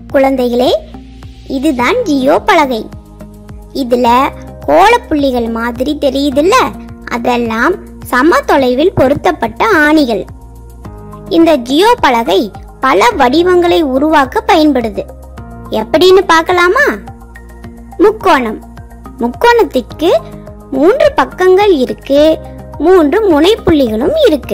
குழந்தைகளே இதுதான் ஜியோ பலகை இதுல கோலப்புள்ளிகள் மாதிரி தெரியுதுல்ல அதெல்லாம் சம தொலைவில் பொருத்தப்பட்ட ஆணிகள் இந்த ஜியோ பலகை பல வடிவங்களை உருவாக்க பயன்படுது எப்படின்னு பார்க்கலாமா முக்கோணம் முக்கோணத்திற்கு மூன்று பக்கங்கள் இருக்கு மூன்று முனைப்புள்ளிகளும் இருக்கு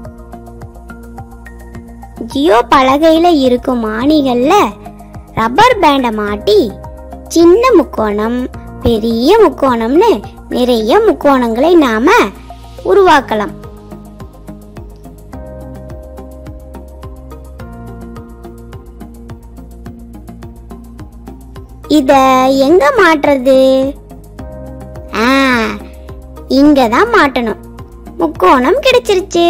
ஜியோ பலகையில இருக்கும் ஆணிகள்ல ரப்பர் பேண்டை மாட்டி சின்ன முக்கோணம் பெரிய முக்கோணம்னு நிறைய முக்கோணங்களை நாம உருவாக்கலாம் இத எங்க மாட்டுறது ஆ இங்க தான் மாட்டணும் முக்கோணம் கிடைச்சிருச்சு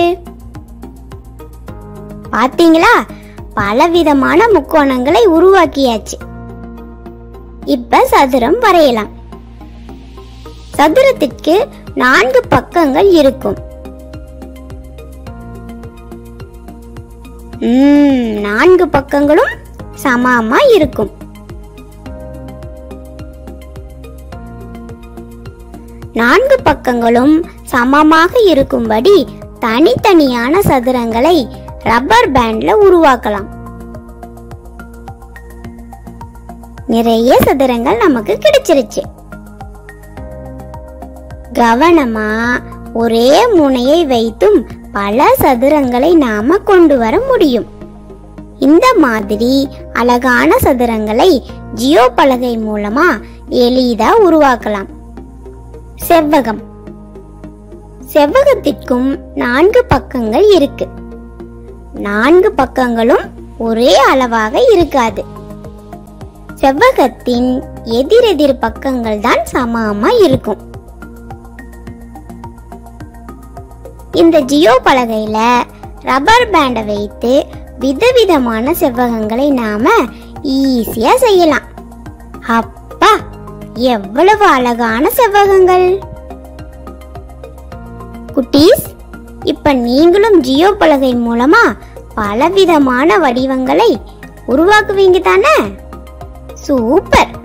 பாத்தீங்களா பலவிதமான முக்கோணங்களை உருவாக்கியாச்சு இப்ப சதுரம் வரையலாம் சதுரத்திற்கு நான்கு பக்கங்கள் இருக்கும் ம், நான்கு பக்கங்களும் சமமா இருக்கும் நான்கு பக்கங்களும் சமமாக இருக்கும்படி தனித்தனியான சதுரங்களை ரப்பர் பேண்ட்ல உருவாக்கலாம் நிறைய சதுரங்கள் நமக்கு கிடைச்சிருச்சு கவனமா ஒரே முனையை வைத்தும் பல சதுரங்களை நாம கொண்டு வர முடியும் இந்த மாதிரி அழகான சதுரங்களை ஜியோ பலகை மூலமா எளிதா உருவாக்கலாம் செவ்வகம் செவ்வகத்திற்கும் நான்கு பக்கங்கள் இருக்கு நான்கு பக்கங்களும் ஒரே அளவாக இருக்காது செவ்வகத்தின் எதிரெதிர் பக்கங்கள் தான் சமமா இருக்கும் இந்த ஜியோ பலகையில ரப்பர் பேண்டை வைத்து விதவிதமான செவ்வகங்களை நாம ஈஸியா செய்யலாம் அப்பா எவ்வளவு அழகான செவ்வகங்கள் குட்டீஸ் இப்ப நீங்களும் ஜியோ பலகை மூலமா பலவிதமான வடிவங்களை உருவாக்குவீங்க தானே சூப்பர்